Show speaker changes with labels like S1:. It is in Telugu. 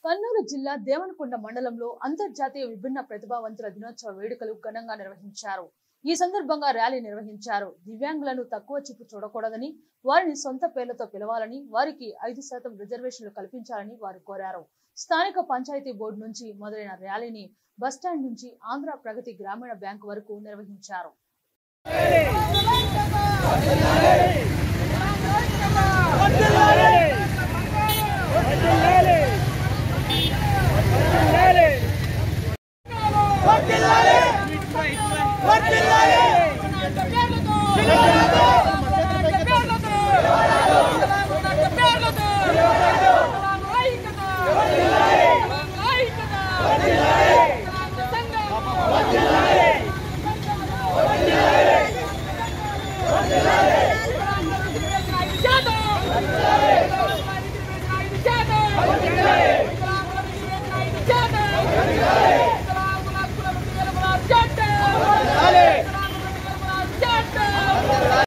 S1: కర్నూలు జిల్లా దేవనకొండ మండలంలో అంతర్జాతీయ విభిన్న ప్రతిభావంతుల దినోత్సవ వేడుకలు ఘనంగా నిర్వహించారు ఈ సందర్భంగా ర్యాలీ నిర్వహించారు దివ్యాంగులను తక్కువ చూపు చూడకూడదని వారిని సొంత పేర్లతో పిలవాలని వారికి ఐదు శాతం రిజర్వేషన్లు కల్పించాలని వారు కోరారు స్థానిక పంచాయతీ బోర్డు నుంచి మొదలైన ర్యాలీని బస్టాండ్ నుంచి ఆంధ్ర ప్రగతి గ్రామీణ బ్యాంకు వరకు నిర్వహించారు
S2: వర్ధిల్లాలి! వర్ధిల్లాలి!